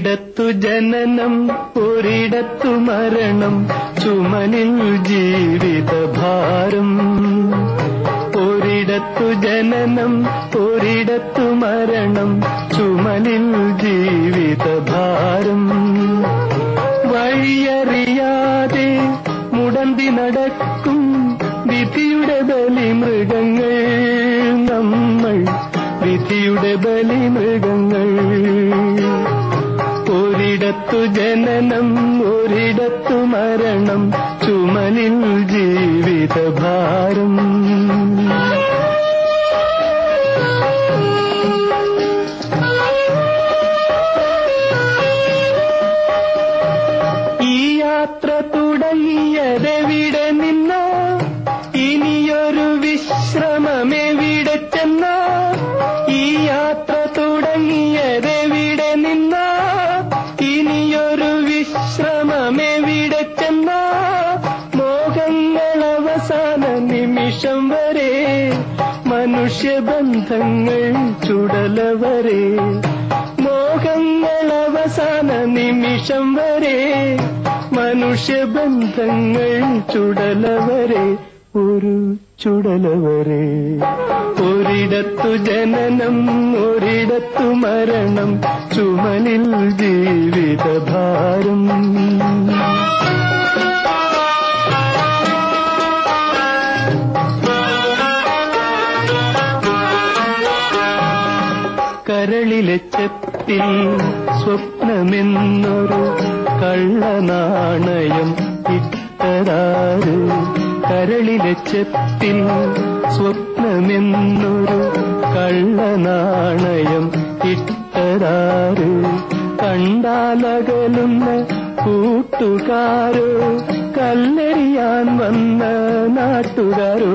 ഒരിടത്തു ജനനം ഒരിടത്തു മരണം ചുമലിൽ ജീവിതഭാരം ഒരിടത്തു ജനനം ഒരിടത്തു മരണം ചുമലിൽ ജീവിതഭാരം വഴിയറിയാതെ മുടന്തി നടക്കും വിധിയുടെ ബലിമൃഗങ്ങൾ നമ്മൾ വിധിയുടെ ബലിമൃഗങ്ങൾ ഒരിടത്തു ജനനം ഒരിടത്തു മരണം ചുമലിൽ ജീവിതഭാരം ഈ യാത്ര തുടങ്ങിയതെവിടെ നിന്നോ ഇനിയൊരു വിശ്രമമെവിടെ ചെന്നോ ഈ യാത്ര തുടങ്ങിയതെവിടെ നിന്നോ ഇനിയൊരു വിശ്രമമെവിടെ ചെന്നോ മോഹങ്ങൾ അവസാന നിമിഷം വരെ മനുഷ്യബന്ധങ്ങൾ ചുടലവരെ മോഹങ്ങൾ അവസാന നിമിഷം വരെ മനുഷ്യബന്ധങ്ങൾ ചുടലവരെ ഒരു ചുടലവരെ ഒരിടത്തു ജനനം ഒരിടത്തു മരണം ചുമലിൽ ജീവിതഭാരം കരളിലെ ചെപ്പിൽ സ്വപ്നമെന്നൊരു കള്ളനാണയം ഇട്ടതാറ് കരളിലെ ചെപ്പിൽ സ്വപ്നമെന്നൊരു കള്ളനാണയം ഇട്ടതാറ് കണ്ടാലകലുന്ന കൂട്ടുകാരോ കല്ലെറിയാൻ വന്ന നാട്ടുകാരോ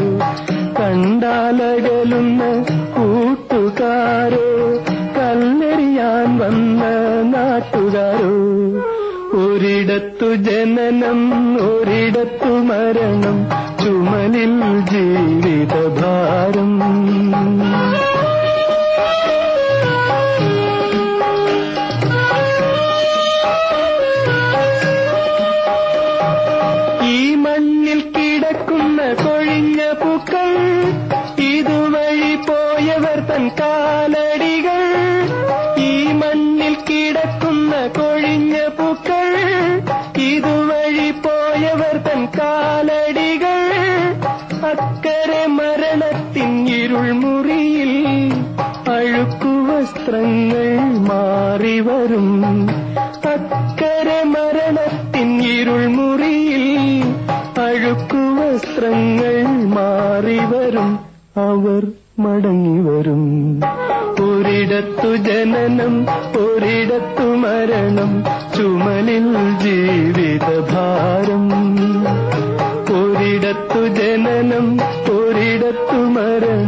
കണ്ടാലകലുന്ന കൂട്ടുകാരോ കല്ലെറിയാൻ വന്ന നാട്ടുകാരോ ഒരിടത്തു ജനനം ഒരിടത്തു മരണം ചുമലിൽ ജീവിതഭാരം ഈ മണ്ണിൽ കിടക്കുന്ന കൊഴിഞ്ഞ പൂക്കൾ ഇതുവഴി പോയവർ തൻ കാലടികൾ ഈ മണ്ണിൽ കിടക്കുന്ന കൊഴിഞ്ഞ പൂക്കൾ ഇതുവഴി പോയവർ തൻ കാലടികൾ അക്കരെ മരണത്തിൻ ഇരുൾ മുറിയിൽ അഴുക്കു വസ്ത്രങ്ങൾ മാറി വരും അക്കരെ മരണത്തിൻ ഇരുൾ മുറിയിൽ അഴുക്കു വസ്ത്രങ്ങൾ മാറി വരും അവർ മടങ്ങി വരും ഒരിടത്തു ജനനം ഒരിടത്തു മരണം ചുമലിൽ ജീവിതഭാരം ഒരിടത്തു ജനനം ഒരിടത്തു മരണം